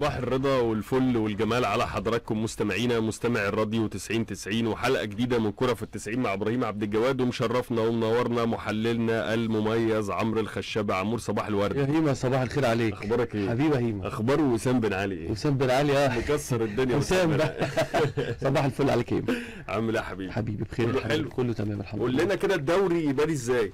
صباح الرضا والفل والجمال على حضراتكم مستمعينا مستمع الراديو 90 90 وحلقه جديده من كره في التسعين مع ابراهيم عبد الجواد ومشرفنا ومنورنا محللنا المميز عمرو الخشابه عمور صباح الورد يا هيما صباح الخير عليك اخبارك ايه؟ حبيبي هيما اخبار وسام بن علي ايه؟ وسام بن علي اه مكسر الدنيا وسام بن بقى علي. صباح الفل عليك هيما عامل ايه يا حبيبي؟ حبيبي بخير كله الحمد لله. حلو؟ كله تمام الحمد قول لله لنا كده الدوري بادي ازاي؟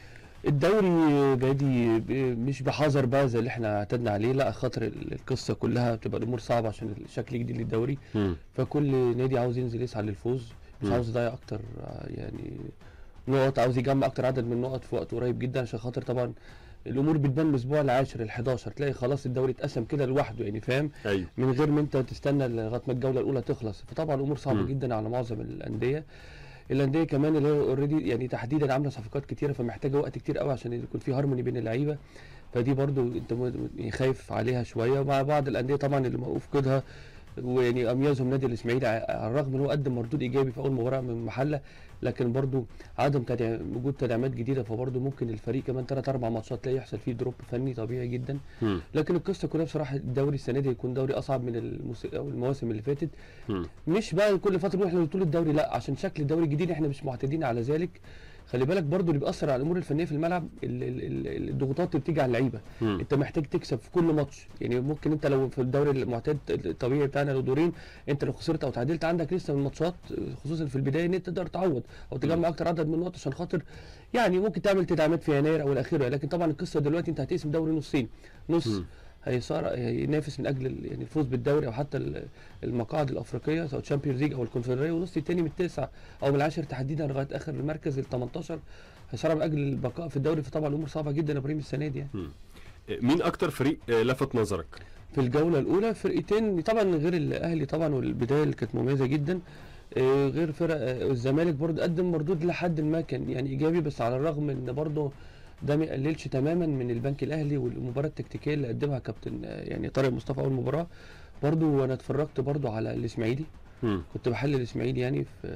الدوري بادي ب- مش بحذر بقى زي اللي احنا اعتدنا عليه لا خاطر ال- القصه كلها بتبقى الامور صعبه عشان الشكل الجديد للدوري فكل نادي عاوز ينزل يسعى للفوز مش مم. عاوز يضيع اكتر آه، يعني نقط عاوز يجمع اكتر عدد من النقط في وقت قريب جدا عشان خاطر طبعا الامور بتبان من الاسبوع العاشر ال 11 تلاقي خلاص الدوري اتقسم كده لوحده يعني فاهم ايوه من غير ما انت تستنى لغايه ما الجوله الاولى تخلص فطبعا الامور صعبه مم. جدا على معظم الانديه الانديه كمان اللي هي اوريدي يعني تحديدا عامله صفقات كتيره فمحتاجه وقت كتير قوي عشان يكون في هارموني بين اللعيبه فدي برضو انت م- يعني خايف عليها شويه ومع بعض الانديه طبعا اللي موقوف قيدها ويعني اميزهم نادي الاسماعيلي ع- على الرغم ان هو قدم مردود ايجابي في اول مباراه من محله لكن برضو عدم تدعيم وجود تدعيمات جديده فبرضو ممكن الفريق كمان ثلاث اربع ماتشات تلاقي يحصل فيه دروب فني طبيعي جدا مم. لكن القصه كلها بصراحه الدوري السنه دي هيكون دوري اصعب من الموس... أو المواسم اللي فاتت مم. مش بقى كل فتره نروح لطول الدوري لا عشان شكل الدوري الجديد احنا مش معتادين على ذلك خلي بالك برضو اللي بيأثر على الامور الفنيه في الملعب ال- ال- ال- الضغوطات اللي بتيجي على اللعيبه مم. انت محتاج تكسب في كل ماتش يعني ممكن انت لو في الدوري المعتاد الطبيعي بتاعنا لو دورين انت لو خسرت او تعادلت عندك لسه من ماتشات خصوصا في البدايه ان انت تقدر تعوض او تجمع اكتر عدد من النقط عشان خاطر يعني ممكن تعمل تدعيمات في يناير او الاخير لكن طبعا القصه دلوقتي انت هتقسم دوري نصين نص مم. هيصار هينافس من اجل ال- يعني الفوز بالدوري او حتى ال- المقاعد الافريقيه سواء تشامبيونز ليج او الكونفدراليه والنص الثاني من التاسع او من العاشر تحديدا لغايه اخر المركز ال 18 هيصارع من اجل البقاء في الدوري فطبعا الامور صعبه جدا يا ابراهيم السنه دي يعني. مين اكتر فريق آه، لفت نظرك؟ في الجوله الاولى فرقتين طبعا غير الاهلي طبعا والبدايه اللي كانت مميزه جدا آه، غير فرق آه، الزمالك برضه قدم مردود لحد ما كان يعني ايجابي بس على الرغم ان برضه ده ما يقللش تماما من البنك الاهلي والمباراه التكتيكيه اللي قدمها كابتن آه، يعني طارق مصطفى اول مباراه برضه وانا اتفرجت برضه على الاسماعيلي مم. كنت بحلل الاسماعيلي يعني في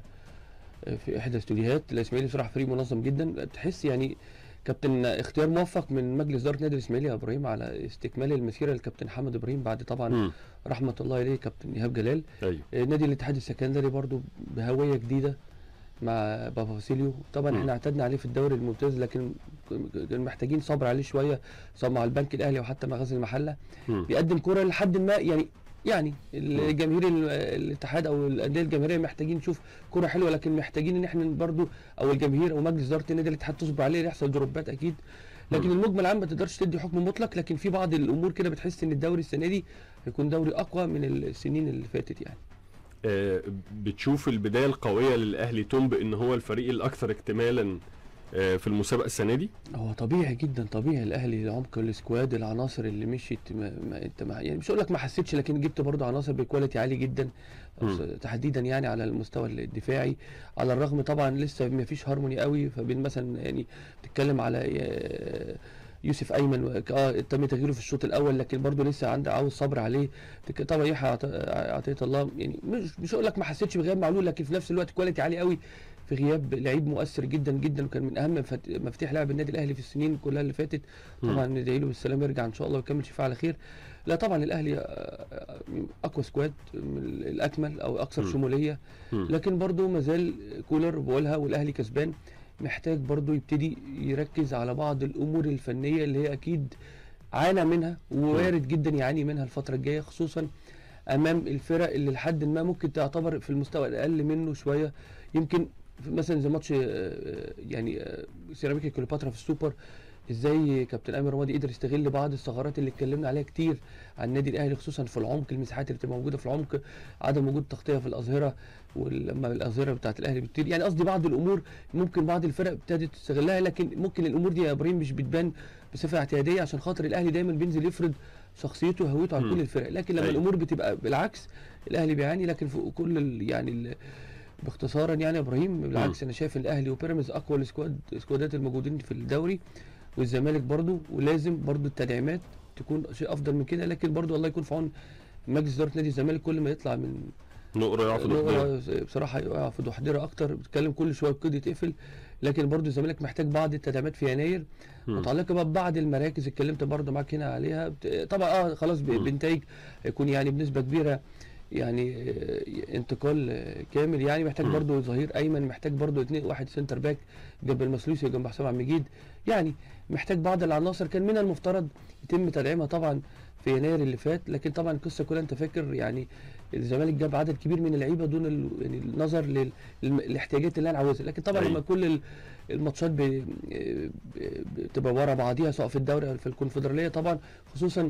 آه، في احدى الاستوديوهات الاسماعيلي بصراحه فريق منظم جدا تحس يعني كابتن اختيار موفق من مجلس اداره نادي الاسماعيلي يا ابراهيم على استكمال المسيره للكابتن حمد ابراهيم بعد طبعا مم. رحمه الله عليه كابتن ايهاب جلال ايوه آه، نادي الاتحاد السكندري برضو بهويه جديده مع بابا فاسيليو طبعا مم. احنا اعتدنا عليه في الدوري الممتاز لكن كان محتاجين صبر عليه شويه سواء مع البنك الاهلي او حتى مع غزل المحله مم. بيقدم كرة لحد ما يعني يعني الجماهير ال- الاتحاد او الانديه الجماهيريه محتاجين نشوف كرة حلوه لكن محتاجين ان احنا برضو او الجماهير او مجلس اداره النادي الاتحاد تصبر عليه يحصل دروبات اكيد لكن مم. المجمل العام ما تقدرش تدي حكم مطلق لكن في بعض الامور كده بتحس ان الدوري السنه دي هيكون دوري اقوى من السنين اللي فاتت يعني آه، بتشوف البدايه القويه للاهلي تنبئ ان هو الفريق الاكثر اكتمالا آه، في المسابقه السنه دي؟ هو طبيعي جدا طبيعي الاهلي عمق السكواد العناصر اللي مشيت ما ما انت ما يعني مش هقول لك ما حسيتش لكن جبت برضه عناصر بكواليتي عالي جدا مم. تحديدا يعني على المستوى الدفاعي على الرغم طبعا لسه ما فيش هارموني قوي فبين مثلا يعني بتتكلم على آه، يوسف ايمن و- اه تم تغييره في الشوط الاول لكن برضه لسه عنده عاوز صبر عليه تك- طبعا يحيى عط- عطيه الله يعني مش مش هقول لك ما حسيتش بغياب معلول لكن في نفس الوقت كواليتي عالي قوي في غياب لعيب مؤثر جدا جدا وكان من اهم مفات- مفاتيح لعب النادي الاهلي في السنين كلها اللي فاتت مم. طبعا ندعي له بالسلامه يرجع ان شاء الله ويكمل شفاء على خير لا طبعا الاهلي آه، آه، اقوى سكواد من الاكمل او اكثر مم. شموليه مم. لكن برضو ما زال كولر بقولها والاهلي كسبان محتاج برضو يبتدي يركز على بعض الامور الفنيه اللي هي اكيد عانى منها ووارد جدا يعاني منها الفتره الجايه خصوصا امام الفرق اللي لحد ما ممكن تعتبر في المستوى الاقل منه شويه يمكن في- مثلا زي ماتش آه، يعني آه، سيراميكا كليوباترا في السوبر ازاي كابتن امير رمادي قدر يستغل بعض الثغرات اللي اتكلمنا عليها كتير عن النادي الاهلي خصوصا في العمق المساحات اللي بتبقى موجوده في العمق عدم وجود تغطيه في الاظهره ولما الاظهره بتاعت الاهلي بتطير يعني قصدي بعض الامور ممكن بعض الفرق ابتدت تستغلها لكن ممكن الامور دي يا ابراهيم مش بتبان بصفه اعتياديه عشان خاطر الاهلي دايما بينزل يفرض شخصيته وهويته على مم. كل الفرق لكن لما أيوة. الامور بتبقى بالعكس الاهلي بيعاني لكن في كل ال يعني ال باختصارا يعني يا ابراهيم بالعكس انا شايف الاهلي وبيراميدز اقوى السكواد السكوادات الموجودين في الدوري والزمالك برضو ولازم برضو التدعيمات تكون شيء افضل من كده لكن برضو الله يكون في عون مجلس اداره نادي الزمالك كل ما يطلع من نقرا يقع في الضحضيرة. نقرة بصراحه يقع في ضحضيره اكتر بتتكلم كل شويه القيد يتقفل لكن برضو الزمالك محتاج بعض التدعيمات في يناير مم. متعلقه بقى ببعض المراكز اتكلمت برضو معاك هنا عليها بت- طبعا اه خلاص ب- مم. بنتائج هيكون يعني بنسبه كبيره يعني آه، انتقال آه، كامل يعني محتاج مم. برضو ظهير ايمن محتاج برضو اتنين واحد سنتر باك جنب المسلوسي وجنب حسام عبد المجيد يعني محتاج بعض العناصر كان من المفترض يتم تدعيمها طبعا في يناير اللي فات لكن طبعا القصه كلها انت فاكر يعني الزمالك جاب عدد كبير من اللعيبه دون ال... يعني النظر لل... للم- الاحتياجات اللي انا عاوزها لكن طبعا أيوة. لما كل ال- الماتشات ب... ب- بتبقى ورا بعضيها سواء في الدوري او في الكونفدراليه طبعا خصوصا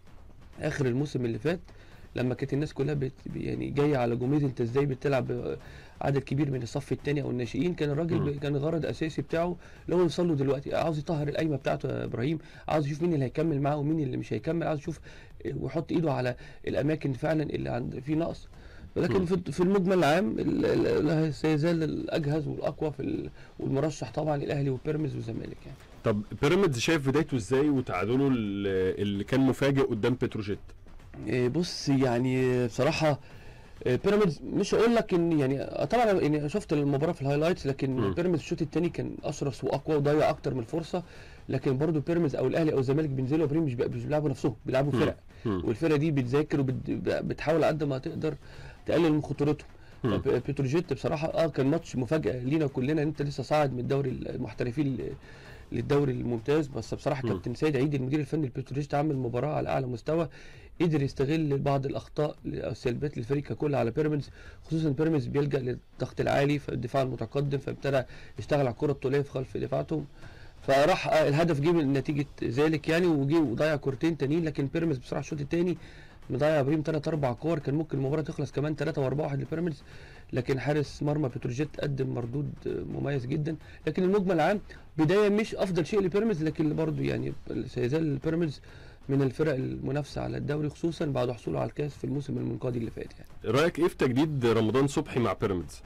اخر الموسم اللي فات لما كانت الناس كلها بت... يعني جايه على جمهوريه انت ازاي بتلعب عدد كبير من الصف الثاني او الناشئين كان الراجل مم. ب... كان الغرض الاساسي بتاعه اللي هو يوصل له دلوقتي عاوز يطهر القايمه بتاعته يا ابراهيم عاوز يشوف مين اللي هيكمل معاه ومين اللي مش هيكمل عاوز يشوف ويحط ايده على الاماكن فعلا اللي عند في نقص مم. ولكن في في المجمل العام ال- ال- ال- سيزال الاجهز والاقوى في ال... والمرشح طبعا الاهلي وبيراميدز والزمالك يعني طب بيراميدز شايف بدايته ازاي وتعادله ال- اللي كان مفاجئ قدام بتروجيت إيه بص يعني بصراحه إيه بيراميدز مش هقول لك ان يعني آه طبعا يعني شفت المباراه في الهايلايتس لكن مم. بيراميدز الشوط الثاني كان اشرس واقوى وضيع اكتر من فرصه لكن برضو بيراميدز او الاهلي او الزمالك بينزلوا بريم مش بي- مش بيلعبوا نفسهم بيلعبوا مم. فرق مم. والفرقه دي بتذاكر وبتحاول قد ما تقدر تقلل من خطورتهم مم. ب- بتروجيت بصراحه اه كان ماتش مفاجاه لينا كلنا ان انت لسه صاعد من الدوري المحترفين ل- للدوري الممتاز بس بصراحه مم. كابتن سيد عيد المدير الفني لبتروجيت عمل مباراه على اعلى مستوى قدر يستغل بعض الاخطاء او السلبيات للفريق ككل على بيراميدز خصوصا بيراميدز بيلجا للضغط العالي في الدفاع المتقدم فابتدى يشتغل على الكره الطوليه في خلف دفاعاتهم فراح آه، الهدف جه من نتيجه ذلك يعني وجه وضيع كورتين تانيين لكن بيراميدز بصراحه الشوط الثاني مضيع ابراهيم ثلاث اربع كور كان ممكن المباراه تخلص كمان 3 و4 1 لبيراميدز لكن حارس مرمى بتروجيت قدم مردود آه، مميز جدا لكن المجمل العام بدايه مش افضل شيء لبيراميدز لكن برضه يعني سيزال بيراميدز من الفرق المنافسه على الدوري خصوصا بعد حصوله على الكاس في الموسم المنقضي اللي فات يعني رايك ايه في تجديد رمضان صبحي مع بيراميدز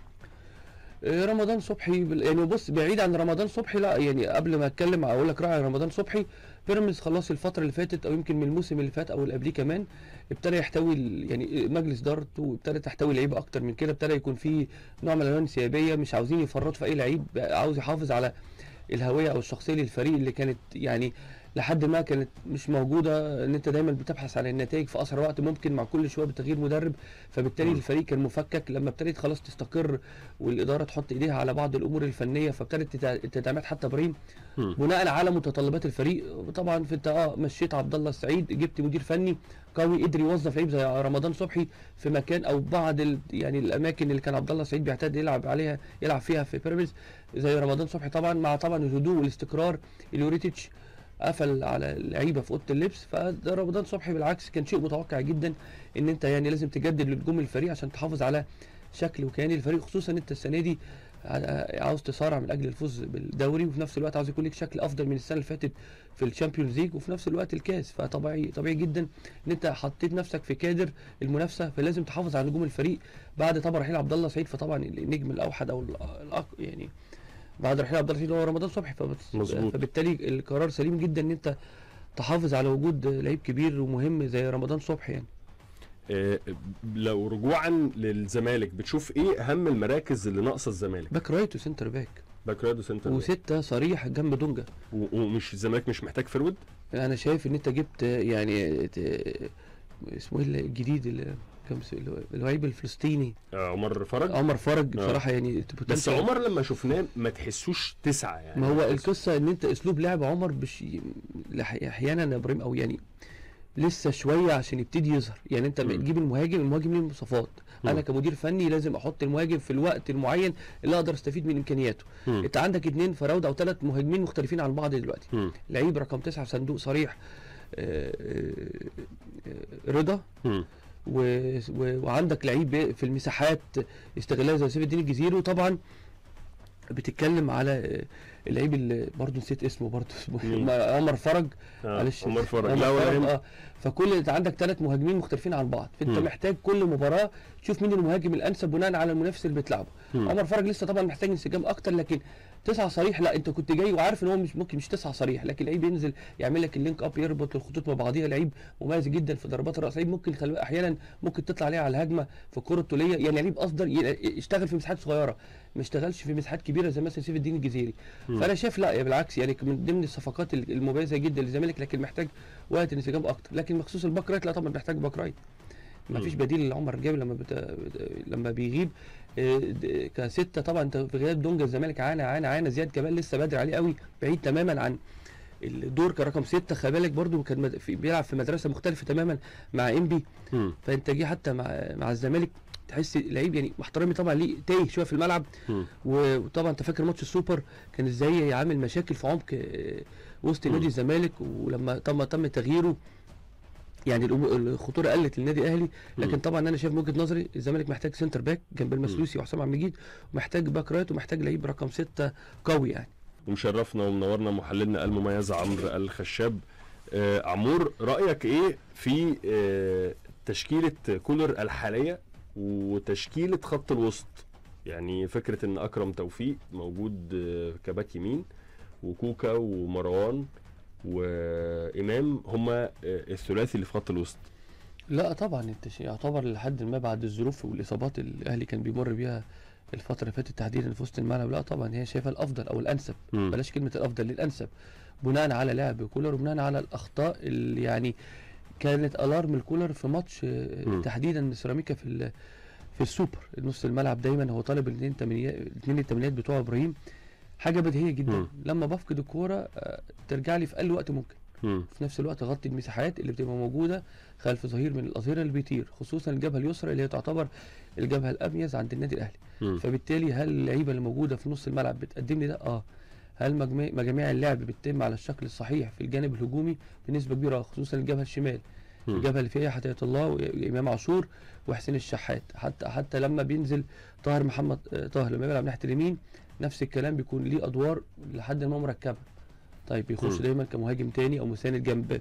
آه، رمضان صبحي بال- يعني بص بعيد عن رمضان صبحي لا يعني قبل ما اتكلم اقول لك راي عن رمضان صبحي بيراميدز خلاص الفتره اللي فاتت او يمكن من الموسم اللي فات او اللي قبليه كمان ابتدى يحتوي ال- يعني مجلس ادارته وابتدى تحتوي لعيبه اكتر من كده ابتدى يكون في نوع من الالوان الانسيابيه مش عاوزين يفرطوا في اي لعيب بقى عاوز يحافظ على الهويه او الشخصيه للفريق اللي كانت يعني لحد ما كانت مش موجوده ان انت دايما بتبحث عن النتائج في اسرع وقت ممكن مع كل شويه بتغيير مدرب فبالتالي مم. الفريق كان مفكك لما ابتدت خلاص تستقر والاداره تحط ايديها على بعض الامور الفنيه فابتدت التدع- التدعيمات حتى ابراهيم مم. بناء على متطلبات الفريق طبعا في انت اه مشيت عبد الله السعيد جبت مدير فني قوي قدر يوظف لعيب زي رمضان صبحي في مكان او بعض ال يعني الاماكن اللي كان عبد الله السعيد بيعتاد يلعب عليها يلعب فيها في بيراميدز زي رمضان صبحي طبعا مع طبعا الهدوء والاستقرار اليوريتيتش قفل على اللعيبه في اوضه اللبس فده رمضان صبحي بالعكس كان شيء متوقع جدا ان انت يعني لازم تجدد لنجوم الفريق عشان تحافظ على شكل وكيان الفريق خصوصا انت السنه دي ع- عاوز تصارع من اجل الفوز بالدوري وفي نفس الوقت عاوز يكون لك شكل افضل من السنه اللي فاتت في الشامبيونز ليج وفي نفس الوقت الكاس فطبيعي طبيعي جدا ان انت حطيت نفسك في كادر المنافسه فلازم تحافظ على نجوم الفريق بعد طبعا رحيل عبد الله سعيد فطبعا النجم الاوحد او الأ- الأق يعني بعد رحيل عبد الله سعيد هو رمضان صبحي فبت... مظبوط. فبالتالي القرار سليم جدا ان انت تحافظ على وجود لعيب كبير ومهم زي رمضان صبحي يعني آه، لو رجوعا للزمالك بتشوف ايه اهم المراكز اللي ناقصه الزمالك باك رايت وسنتر باك باك رايد وسنتر باك. وستة صريح جنب دونجا و- ومش الزمالك مش محتاج فرود انا شايف ان انت جبت يعني ت- اسمه ايه الجديد اللي كان بس- اللي هو- اللعيب الفلسطيني آه، عمر فرج عمر فرج آه. بصراحه يعني بس potential. عمر لما شفناه ما تحسوش تسعة يعني ما هو القصه ان انت اسلوب لعب عمر بش لح- احيانا يا ابراهيم او يعني لسه شويه عشان يبتدي يظهر يعني انت مم. بتجيب المهاجم المهاجم ليه مواصفات مم. انا كمدير فني لازم احط المهاجم في الوقت المعين اللي اقدر استفيد من امكانياته مم. انت عندك اتنين فراوده او ثلاث مهاجمين مختلفين عن بعض دلوقتي مم. لعيب رقم تسعة في صندوق صريح آه، آه، آه، رضا مم. و... و... وعندك لعيب بي- في المساحات استغلال زي سيف الدين الجزيري وطبعا بتتكلم على اللعيب اللي برضه نسيت اسمه برضه اسمه مين؟ عمر فرج آه، معلش عمر فرج عمر لا ولا فرج يهمك. اه فكل انت عندك ثلاث مهاجمين مختلفين عن بعض فانت مم. محتاج كل مباراه تشوف مين المهاجم الانسب بناء على المنافس اللي بتلعبه مم. عمر فرج لسه طبعا محتاج انسجام اكتر لكن تسعة صريح لا انت كنت جاي وعارف ان هو مش ممكن مش تسعة صريح لكن لعيب ينزل يعمل لك اللينك اب يربط الخطوط مع بعضيها لعيب مميز جدا في ضربات الراس لعيب ممكن خلي احيانا ممكن تطلع عليه على الهجمه في الكره الطوليه يعني لعيب اصدر ي- يشتغل في مساحات صغيره ما اشتغلش في مساحات كبيره زي مثلا سيف الدين الجزيري مم. فانا شايف لا بالعكس يعني من ضمن الصفقات المميزه جدا للزمالك لكن محتاج وقت انسجام اكتر لكن بخصوص الباك رايت لا طبعا محتاج باك رايت ما مم. فيش بديل لعمر جابر لما بت... بت- لما بيغيب آه، د- كسته طبعا انت في غياب دونجا الزمالك عانى عانى عانى زياد كمال لسه بدري عليه قوي بعيد تماما عن الدور كرقم ستة خلي بالك برضه كان مد- في بيلعب في مدرسه مختلفه تماما مع انبي مم. فانت جه حتى مع مع الزمالك تحس لعيب يعني مع احترامي طبعا ليه تايه شويه في الملعب مم. وطبعا انت فاكر ماتش السوبر كان ازاي عامل مشاكل في عمق آه، وسط مم. نادي الزمالك ولما تم تم تغييره يعني الأمو- الخطوره قلت للنادي الاهلي لكن مم. طبعا انا شايف من وجهه نظري الزمالك محتاج سنتر باك جنب المسلوسي وحسام عبد المجيد ومحتاج باك رايت ومحتاج لعيب رقم ستة قوي يعني ومشرفنا ومنورنا محللنا المميز عمرو الخشاب آه عمور رايك ايه في آه تشكيله كولر الحاليه وتشكيله خط الوسط يعني فكره ان اكرم توفيق موجود آه كباك يمين وكوكا ومروان وامام هما آه الثلاثي اللي في خط الوسط لا طبعا انت شيء يعتبر لحد ما بعد الظروف والاصابات اللي الاهلي كان بيمر بيها الفتره اللي فاتت تحديدا في وسط الملعب لا طبعا هي شايفه الافضل او الانسب مم. بلاش كلمه الافضل الانسب بناء على لعب كولر وبناء على الاخطاء اللي يعني كانت الارم الكولر في ماتش آه، مم. تحديدا سيراميكا في ال- في السوبر نص الملعب دايما هو طالب الاثنين تمنيات الاثنين التمنيات بتوع ابراهيم حاجه بديهيه جدا مم. لما بفقد الكوره آه، ترجع لي في اقل وقت ممكن مم. في نفس الوقت غطي المساحات اللي بتبقى موجوده خلف ظهير من الاظهره اللي بيطير خصوصا الجبهه اليسرى اللي هي تعتبر الجبهه الاميز عند النادي الاهلي مم. فبالتالي هل اللعيبه اللي موجوده في نص الملعب بتقدم لي ده اه هل مجموع مجاميع اللعب بتتم على الشكل الصحيح في الجانب الهجومي بنسبه كبيره خصوصا الجبهه الشمال مم. الجبهه اللي فيها حتايه الله وامام عاشور وحسين الشحات حتى حتى لما بينزل طاهر محمد آه، طاهر لما بيلعب ناحيه اليمين نفس الكلام بيكون ليه ادوار لحد ما مركبه طيب بيخش مم. دايما كمهاجم تاني او مساند جنب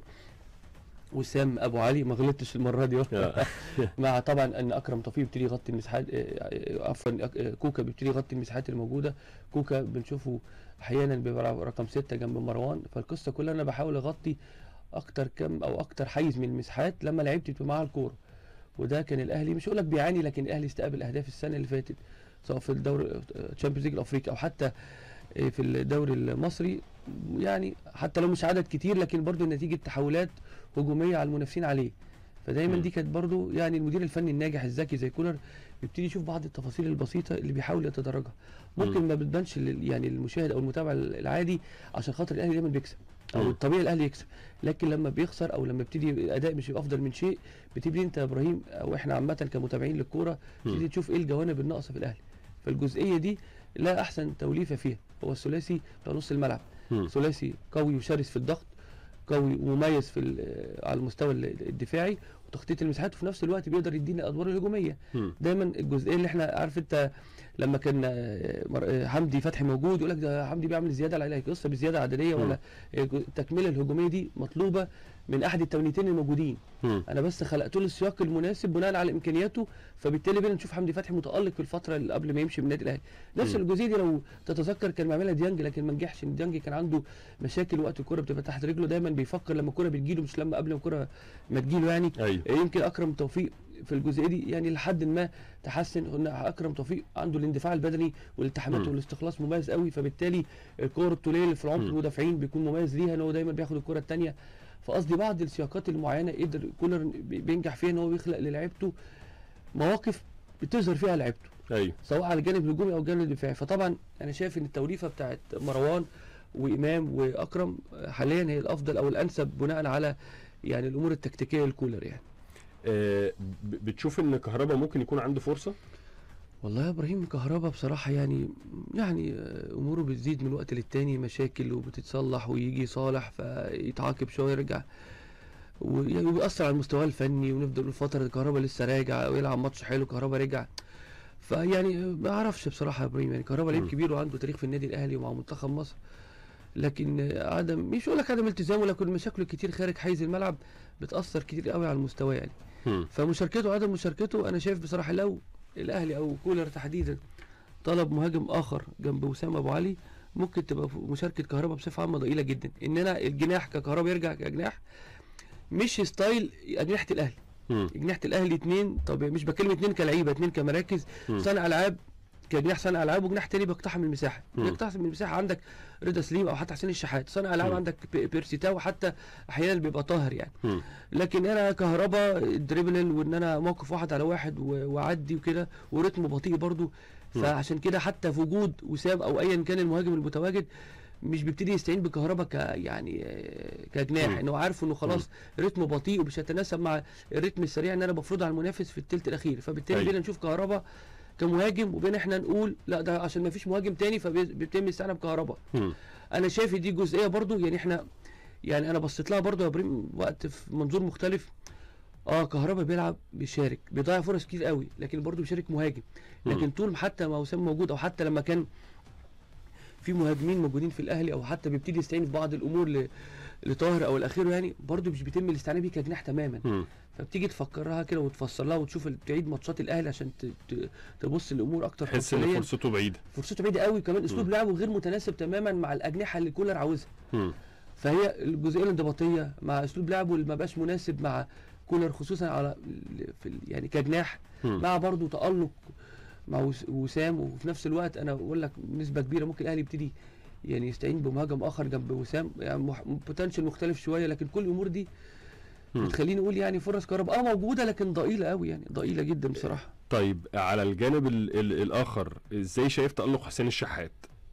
وسام ابو علي ما غلطتش المره دي آه. مع طبعا ان اكرم توفيق بيبتدي يغطي المساحات آه، آه، عفوا آه، كوكا بيبتدي يغطي المساحات الموجوده كوكا بنشوفه احيانا بيبقى رقم ستة جنب مروان فالقصه كلها انا بحاول اغطي اكتر كم او اكتر حيز من المساحات لما لعبت بتبقى معاها الكوره وده كان الاهلي مش هقول لك بيعاني لكن الاهلي استقبل اهداف السنه اللي فاتت سواء في الدوري تشامبيونز ليج الافريقي او حتى آه، في الدوري المصري يعني حتى لو مش عدد كتير لكن برضو نتيجه تحولات هجوميه على المنافسين عليه فدايما مم. دي كانت برضو يعني المدير الفني الناجح الذكي زي كولر بيبتدي يشوف بعض التفاصيل البسيطه اللي بيحاول يتدرجها ممكن مم. ما بتبانش لل- يعني المشاهد او المتابع العادي عشان خاطر الاهلي دايما بيكسب او مم. الطبيعي الاهلي يكسب لكن لما بيخسر او لما يبتدي الاداء مش يبقى افضل من شيء بتبتدي انت يا ابراهيم او احنا عامه كمتابعين للكوره مم. تبتدي تشوف ايه الجوانب الناقصه في الاهلي فالجزئيه دي لا احسن توليفه فيها هو الثلاثي بتاع نص الملعب مم. ثلاثي قوي وشرس في الضغط قوي ومميز في ال- على المستوى ال- الدفاعي وتخطيط المساحات وفي نفس الوقت بيقدر يدينا الادوار الهجوميه مم. دايما الجزئيه اللي احنا عارف انت لما كان آه، مر- آه، حمدي فتحي موجود يقول لك ده حمدي بيعمل زياده على قصه بزياده عدديه ولا آه، التكمله الهجوميه دي مطلوبه من احد التمنيتين الموجودين مم. انا بس خلقت له السياق المناسب بناء على امكانياته فبالتالي بقينا نشوف حمدي فتحي متالق في الفتره اللي قبل ما يمشي من النادي الاهلي نفس مم. الجزئيه دي لو تتذكر كان بيعملها ديانج لكن ما نجحش ان ديانج كان عنده مشاكل وقت الكره بتبقى تحت رجله دايما بيفكر لما الكره بتجيله مش لما قبل ما الكره ما تجيله يعني ايوه يمكن اكرم توفيق في الجزئيه دي يعني لحد ما تحسن قلنا اكرم توفيق عنده الاندفاع البدني والالتحامات مم. والاستخلاص مميز قوي فبالتالي الكور الطوليه اللي في العمق مم. المدافعين بيكون مميز ليها ان هو دايما بياخد الكره الثانيه فقصدي بعض السياقات المعينه قدر كولر بي- بينجح فيها ان هو يخلق للعيبته مواقف بتظهر فيها لعيبته ايوه سواء على الجانب الهجومي او الجانب الدفاعي فطبعا انا شايف ان التوليفه بتاعت مروان وامام واكرم حاليا هي الافضل او الانسب بناء على يعني الامور التكتيكيه للكولر يعني آه ب- بتشوف ان كهربا ممكن يكون عنده فرصه والله يا ابراهيم كهربا بصراحه يعني يعني آه، اموره بتزيد من وقت للتاني مشاكل وبتتصلح ويجي صالح فيتعاقب شويه يرجع ويعني وبيأثر على المستوى الفني ونفضل نقول فتره كهربا لسه راجع ويلعب ماتش حلو كهربا رجع فيعني ما اعرفش بصراحه يا ابراهيم يعني كهربا لعيب مم. كبير وعنده تاريخ في النادي الاهلي ومع منتخب مصر لكن عدم مش هقول لك عدم التزامه لكن مشاكله كتير خارج حيز الملعب بتاثر كتير قوي على المستوى يعني مم. فمشاركته وعدم مشاركته انا شايف بصراحه لو الاهلي او كولر تحديدا طلب مهاجم اخر جنب وسام ابو علي ممكن تبقى ف- مشاركه كهربا بصفه عامه ضئيله جدا ان انا الجناح ككهربا يرجع كجناح مش ستايل اجنحه الاهلي مم. اجنحه الاهلي اتنين طب مش بكلم اتنين كلعيبه اتنين كمراكز مم. صانع العاب كجناح صانع العاب وجناح تاني بيقتحم المساحه مم. بيقتحم المساحه عندك رضا سليم او حتى حسين الشحات صانع العاب مم. عندك بي- بيرسي تاو حتى احيانا بيبقى طاهر يعني مم. لكن انا كهربا دريبل وان انا موقف واحد على واحد و- واعدي وكده ورتم بطيء برضو مم. فعشان كده حتى في وجود وسام او ايا كان المهاجم المتواجد مش بيبتدي يستعين بكهربا ك يعني آه، كجناح مم. انه عارف انه خلاص رتمه بطيء ومش هيتناسب مع الريتم السريع ان انا بفرضه على المنافس في الثلث الاخير فبالتالي أيوة. بينا نشوف كهربا كمهاجم وبين احنا نقول لا ده عشان ما فيش مهاجم تاني فبيتم الاستعانه بكهربا مم. انا شايف دي جزئيه برضو يعني احنا يعني انا بصيت لها برضو يا ابراهيم وقت في منظور مختلف اه كهربا بيلعب بيشارك بيضيع فرص كتير قوي لكن برضو بيشارك مهاجم لكن طول ما حتى ما وسام موجود او حتى لما كان في مهاجمين موجودين في الاهلي او حتى بيبتدي يستعين في بعض الامور ل... لطاهر او الاخير يعني برضو مش بيتم الاستعانه بيه كجناح تماما مم. فبتيجي تفكرها كده وتفسر لها وتشوف ال- تعيد ماتشات الاهلي عشان ت... ت... تبص الامور اكتر تحس ان تفصيلياً. فرصته بعيده فرصته بعيده قوي كمان اسلوب مم. لعبه غير متناسب تماما مع الاجنحه اللي كولر عاوزها مم. فهي الجزئيه الانضباطيه مع اسلوب لعبه اللي ما بقاش مناسب مع كولر خصوصا على ال- في ال- يعني كجناح مم. مع برضه تالق مع وس- وسام وفي نفس الوقت انا بقول لك بنسبه كبيره ممكن الاهلي يبتدي يعني يستعين بمهاجم اخر جنب وسام يعني بوتنشال مختلف شويه لكن كل الامور دي مم. بتخليني اقول يعني فرص كهرباء اه موجوده لكن ضئيله قوي يعني ضئيله جدا بصراحه طيب على الجانب ال ال الاخر ازاي شايف تالق حسين الشحات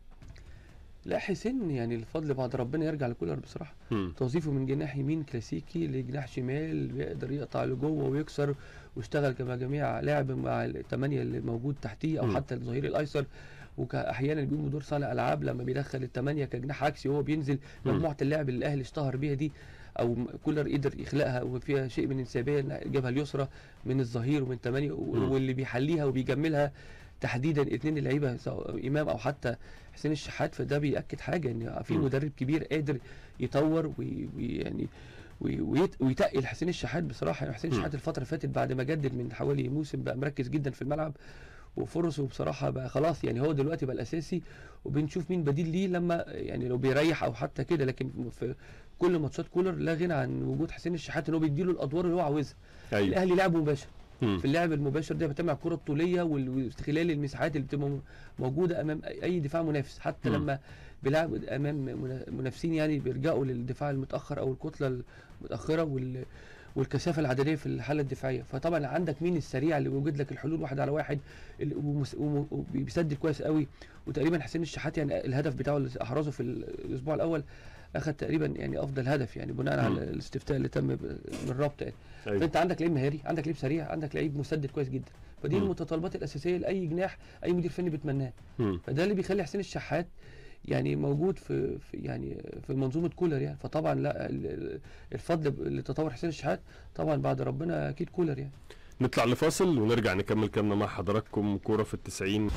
لا حسين يعني الفضل بعد ربنا يرجع لكولر بصراحه مم. توظيفه من جناح يمين كلاسيكي لجناح شمال بيقدر يقطع لجوه ويكسر واشتغل كما جميع لاعب مع الثمانيه اللي موجود تحتيه او مم. حتى الظهير الايسر وكاحيانا بيقوم بدور صانع العاب لما بيدخل الثمانيه كجناح عكسي وهو بينزل مم. مجموعه اللعب اللي الاهلي اشتهر بيها دي او م- كولر قدر يخلقها وفيها شيء من الانسيابيه إن الجبهه اليسرى من الظهير ومن ثمانيه و- مم. واللي بيحليها وبيجملها تحديدا اثنين اللعيبه سواء امام او حتى حسين الشحات فده بياكد حاجه ان في مم. مدرب كبير قادر يطور وي- ويعني وي- ويت- ويتقل حسين الشحات بصراحه يعني حسين مم. الشحات الفتره اللي فاتت بعد ما جدد من حوالي موسم بقى مركز جدا في الملعب وفرصه بصراحه بقى خلاص يعني هو دلوقتي بقى الاساسي وبنشوف مين بديل ليه لما يعني لو بيريح او حتى كده لكن في كل ماتشات كولر لا غنى عن وجود حسين الشحات ان هو بيديله الادوار اللي هو عاوزها ايوه الاهلي لعب مباشر مم. في اللعب المباشر ده بتمنع الكره الطوليه وال- واستغلال المساحات اللي بتبقى م- موجوده امام أي- اي دفاع منافس حتى مم. لما بيلعب امام منا- منافسين يعني بيرجعوا للدفاع المتاخر او الكتله المتاخره وال والكثافه العدديه في الحاله الدفاعيه فطبعا عندك مين السريع اللي بيوجد لك الحلول واحد على واحد اللي ومس- وم- وبيسدد كويس قوي وتقريبا حسين الشحات يعني الهدف بتاعه اللي احرزه في الاسبوع الاول اخذ تقريبا يعني افضل هدف يعني بناء مم. على الاستفتاء اللي تم ب- بالربط يعني ايوه فانت عندك لعيب مهاري عندك لعيب سريع عندك لعيب مسدد كويس جدا فدي مم. المتطلبات الاساسيه لاي جناح اي مدير فني بيتمناه مم. فده اللي بيخلي حسين الشحات يعني موجود في, في يعني في منظومه كولر يعني فطبعا لا ال- ال- الفضل لتطور حسين الشحات طبعا بعد ربنا اكيد كولر يعني نطلع لفاصل ونرجع نكمل كلامنا مع حضراتكم كورة في التسعين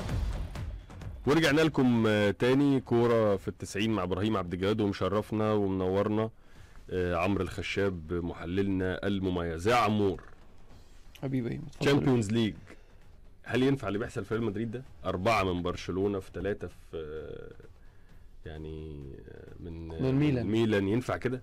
ورجعنا لكم آه، تاني كورة في التسعين مع إبراهيم عبد الجواد ومشرفنا ومنورنا آه، عمرو الخشاب محللنا المميز يا عمور حبيبي تشامبيونز ليج هل ينفع اللي بيحصل في ريال مدريد ده؟ أربعة من برشلونة في ثلاثة في آه، يعني آه، من آه، من ميلان. ميلان ينفع كده؟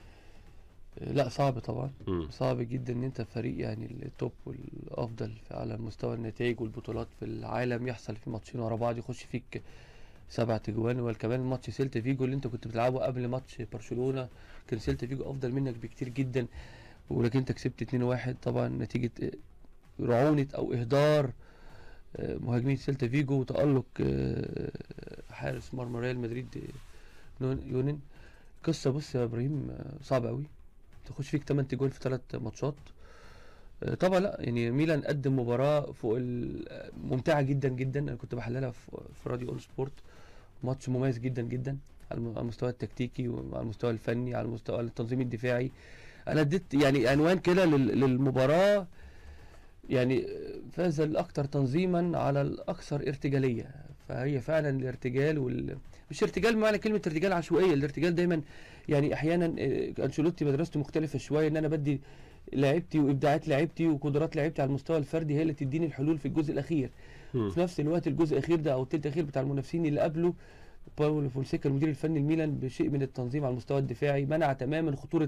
لا صعب طبعا مم. صعب جدا ان انت فريق يعني التوب والافضل في- على مستوى النتائج والبطولات في العالم يحصل في ماتشين ورا بعض يخش فيك سبع تجوان وكمان ماتش سيلتا فيجو اللي انت كنت بتلعبه قبل ماتش برشلونة كان سيلتا فيجو افضل منك بكتير جدا ولكن انت كسبت 2-1 طبعا نتيجة اه، رعونة او اهدار اه، مهاجمين سيلتا فيجو وتألق اه، حارس مرمى ريال مدريد اه، نون- يونين قصة بص يا ابراهيم اه، صعبة قوي تخش فيك 8 جول في ثلاث ماتشات آه، طبعا لا يعني ميلان قدم مباراه فوق ال- ممتعه جدا جدا انا كنت بحللها في في راديو اون سبورت ماتش مميز جدا جدا على الم- على المستوى التكتيكي وعلى المستوى الفني على المستوى التنظيمي الدفاعي انا اديت يعني عنوان كده لل- للمباراه يعني فاز الاكثر تنظيما على الاكثر ارتجاليه فهي فعلا الارتجال وال مش ارتجال بمعنى كلمه ارتجال عشوائيه الارتجال دايما يعني احيانا آه، انشيلوتي مدرسته مختلفه شويه ان انا بدي لعيبتي وابداعات لعيبتي وقدرات لعيبتي على المستوى الفردي هي اللي تديني الحلول في الجزء الاخير مم. في نفس الوقت الجزء الاخير ده او الثلث الاخير بتاع المنافسين اللي قبله باولو فونسيكا المدير الفني الميلان بشيء من التنظيم على المستوى الدفاعي منع تماما خطوره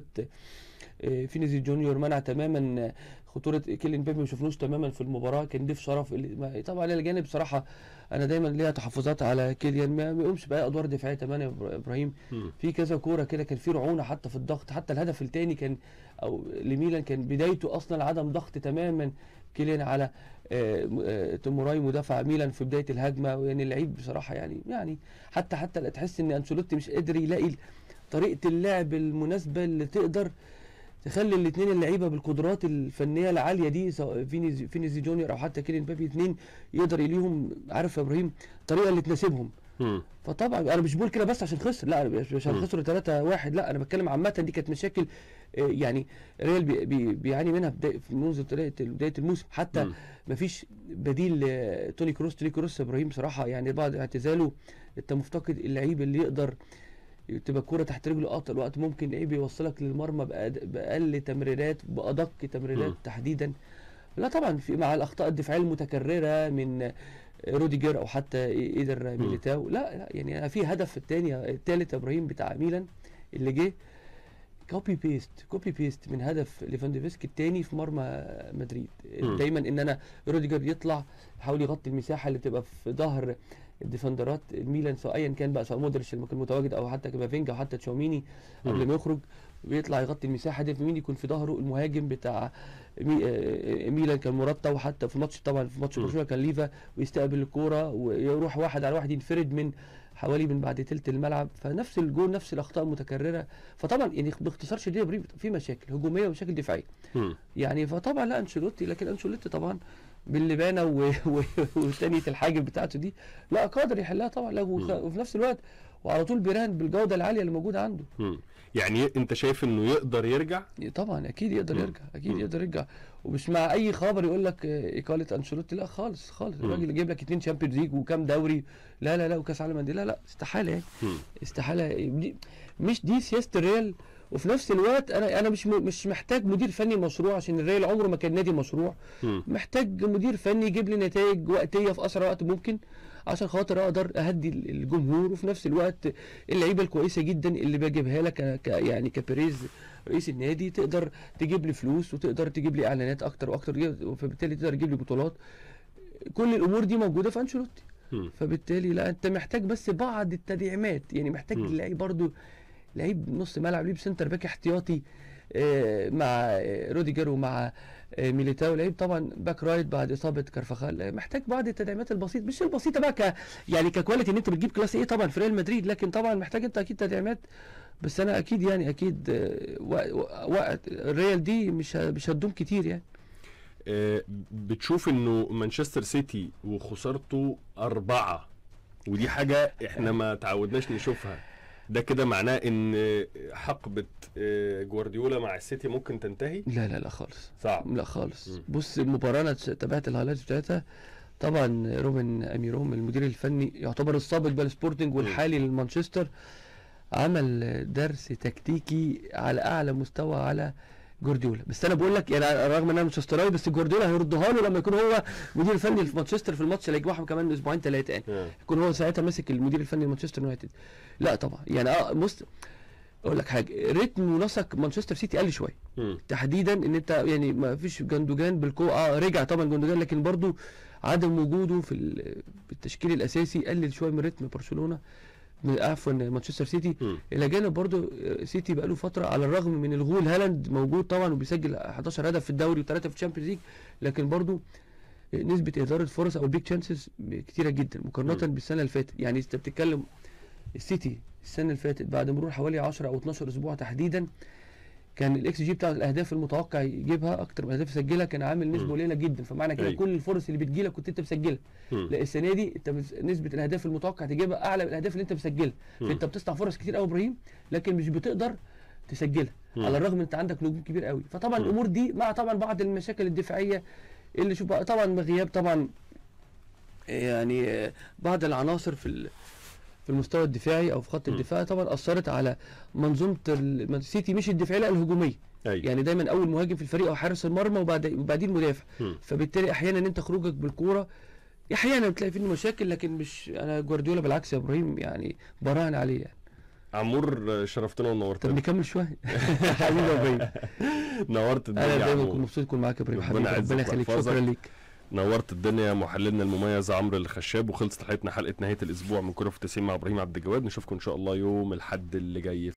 آه، فينيزي جونيور منع تماما آه، خطوره كيلين بيبي ما شفناش تماما في المباراه كان ضيف شرف اللي- ما- طبعا الى جانب بصراحه انا دايما ليا تحفظات على كيليان ما ما يقومش باي ادوار دفاعيه تماما يا إبرا- ابراهيم مم. في كذا كوره كده كان في رعونه حتى في الضغط حتى الهدف الثاني كان او لميلان كان بدايته اصلا عدم ضغط تماما كيليان على آه، م- آه، توموراي مدافع ميلان في بدايه الهجمه يعني اللعيب بصراحه يعني يعني حتى حتى تحس ان انشيلوتي مش قادر يلاقي طريقه اللعب المناسبه اللي تقدر تخلي الاثنين اللعيبه بالقدرات الفنيه العاليه دي سواء فينيزي فينيزي جونيور او حتى كيلين بابي اثنين يقدر يليهم عارف يا ابراهيم الطريقه اللي تناسبهم مم. فطبعا انا مش بقول كده بس عشان خسر لا مش عشان مم. خسروا 3 1 لا انا بتكلم عامه دي كانت مشاكل آه، يعني ريال بي بي بيعاني منها بداية في منذ بدايه بدايه الموسم حتى مم. مفيش بديل لتوني كروس توني كروس يا ابراهيم صراحه يعني بعد اعتزاله انت مفتقد اللعيب اللي يقدر تبقى الكوره تحت رجله اطول وقت ممكن لعيب يوصلك للمرمى بأد- باقل تمريرات بادق تمريرات مم. تحديدا لا طبعا في مع الاخطاء الدفاعيه المتكرره من روديجر او حتى ايدر ميليتاو لا لا يعني أنا في هدف الثاني الثالث يا ابراهيم بتاع ميلان اللي جه كوبي بيست كوبي بيست من هدف ليفاندوفسكي الثاني في مرمى مدريد مم. دايما ان انا روديجر يطلع يحاول يغطي المساحه اللي بتبقى في ظهر الديفندرات الميلان سواء ايا كان بقى سواء مودريتش اللي كان متواجد او حتى كافينجا او حتى تشاوميني قبل مم. ما يخرج ويطلع يغطي المساحه دي مين يكون في ظهره المهاجم بتاع مي... آه، ميلان كان مرتب وحتى في الماتش طبعا في ماتش مم. برشلونه كان ليفا ويستقبل الكوره ويروح واحد على واحد ينفرد من حوالي من بعد تلت الملعب فنفس الجول نفس الاخطاء المتكرره فطبعا يعني باختصار شديد يا إبراهيم في مشاكل هجوميه ومشاكل دفاعيه مم. يعني فطبعا لا انشيلوتي لكن انشيلوتي طبعا باللبانه و... و... وثانيه الحاجب بتاعته دي لا قادر يحلها طبعا لا وخ... مم. وفي نفس الوقت وعلى طول بيراهن بالجوده العاليه اللي موجوده عنده مم. يعني انت شايف انه يقدر يرجع طبعا اكيد يقدر مم. يرجع اكيد مم. يقدر يرجع ومش مع اي خبر يقول لك آه، اقاله انشيلوتي لا خالص خالص مم. الراجل جايب لك اتنين شامبيونز ليج وكام دوري لا لا لا وكاس عالم انديه لا لا استحاله يعني مم. استحاله دي مش دي سياسه الريال وفي نفس الوقت انا انا مش م- مش محتاج مدير فني مشروع عشان الريال عمره ما كان نادي مشروع مم. محتاج مدير فني يجيب لي نتائج وقتيه في اسرع وقت ممكن عشان خاطر اقدر اهدي ال- الجمهور وفي نفس الوقت اللعيبه الكويسه جدا اللي بجيبها لك ك ك- يعني كبريز رئيس النادي تقدر تجيب لي فلوس وتقدر تجيب لي اعلانات اكتر واكتر فبالتالي تقدر تجيب لي بطولات كل الامور دي موجوده في انشيلوتي مم. فبالتالي لا انت محتاج بس بعض التدعيمات يعني محتاج مم. لعيب برضو لعيب نص ملعب لعيب سنتر باك احتياطي آه، مع آه، روديجر ومع آه، ميليتاو لعيب طبعا باك رايت بعد اصابه كارفاخال آه، محتاج بعض التدعيمات البسيطه مش البسيطه بقى ك يعني ككواليتي ان انت بتجيب كلاس ايه طبعا في ريال مدريد لكن طبعا محتاج انت اكيد تدعيمات بس انا اكيد يعني اكيد آه، وق- وق- وقت الريال دي مش ه- مش هتدوم كتير يعني آه، بتشوف انه مانشستر سيتي وخسارته أربعة ودي حاجة احنا ما تعودناش نشوفها ده كده معناه ان حقبة آه، جوارديولا مع السيتي ممكن تنتهي لا لا لا خالص صعب لا خالص مم. بص المباراه انا تابعت الهايلايتس بتاعتها طبعا روبن اميروم المدير الفني يعتبر السابق بقى لسبورتنج والحالي لمانشستر عمل درس تكتيكي على اعلى مستوى على جوارديولا بس انا بقول لك يعني رغم ان انا مانشستراوي بس جوارديولا هيردها له لما يكون هو مدير فني في مانشستر في الماتش اللي هيجمعهم كمان اسبوعين ثلاثه يعني آه. يكون هو ساعتها ماسك المدير الفني لمانشستر يونايتد لا طبعا يعني اه بص اقول لك حاجه ريتم ونسق مانشستر سيتي قل شويه مم. تحديدا ان انت يعني ما فيش جندوجان بالكو اه رجع طبعا جندوجان لكن برضو عدم وجوده في ال- في التشكيل الاساسي قلل شويه من رتم برشلونه من- عفوا مانشستر سيتي مم. الى جانب برضو آه، سيتي بقاله فتره على الرغم من الغول هالاند موجود طبعا وبيسجل 11 هدف في الدوري وثلاثه في الشامبيونز ليج لكن برضو آه، نسبه اداره فرص او البيج تشانسز كتيره جدا مقارنه مم. بالسنه اللي فاتت يعني انت بتتكلم السيتي السنه اللي فاتت بعد مرور حوالي 10 او 12 اسبوع تحديدا كان الاكس جي بتاع الاهداف المتوقع يجيبها اكتر من الاهداف يسجلها كان عامل نسبه مم. قليله جدا فمعنى كده أيوة. كل الفرص اللي بتجيلك كنت انت مسجلها مم. لا السنه دي انت مس- نسبه الاهداف المتوقع تجيبها اعلى من الاهداف اللي انت مسجلها مم. فانت بتصنع فرص كتير قوي ابراهيم لكن مش بتقدر تسجلها مم. على الرغم ان انت عندك نجوم كبير قوي فطبعا مم. الامور دي مع طبعا بعض المشاكل الدفاعيه اللي شوف بقى طبعا بغياب طبعا يعني آه، بعض العناصر في ال- في المستوى الدفاعي او في خط م. الدفاع طبعا اثرت على منظومه ال- مان سيتي مش الدفاعيه لا الهجوميه ايوه يعني دايما اول مهاجم في الفريق او حارس المرمى وبعد وبعدين مدافع م. فبالتالي احيانا انت خروجك بالكوره احيانا بتلاقي فيه مشاكل لكن مش انا جوارديولا بالعكس يا ابراهيم يعني براهن عليه يعني عمور آه، شرفتنا طب ونورتنا نكمل شويه حبيبي يا ابراهيم نورت الدنيا انا يا دايما عمور. كنت مبسوط اكون معاك يا ابراهيم ربنا حبيبي يعزك ربنا يخليك ويحفظك. شكرا ليك نورت الدنيا محللنا المميز عمرو الخشاب وخلصت حلقتنا حلقه نهايه الاسبوع من كره في 90 مع ابراهيم عبد الجواد نشوفكم ان شاء الله يوم الاحد اللي جاي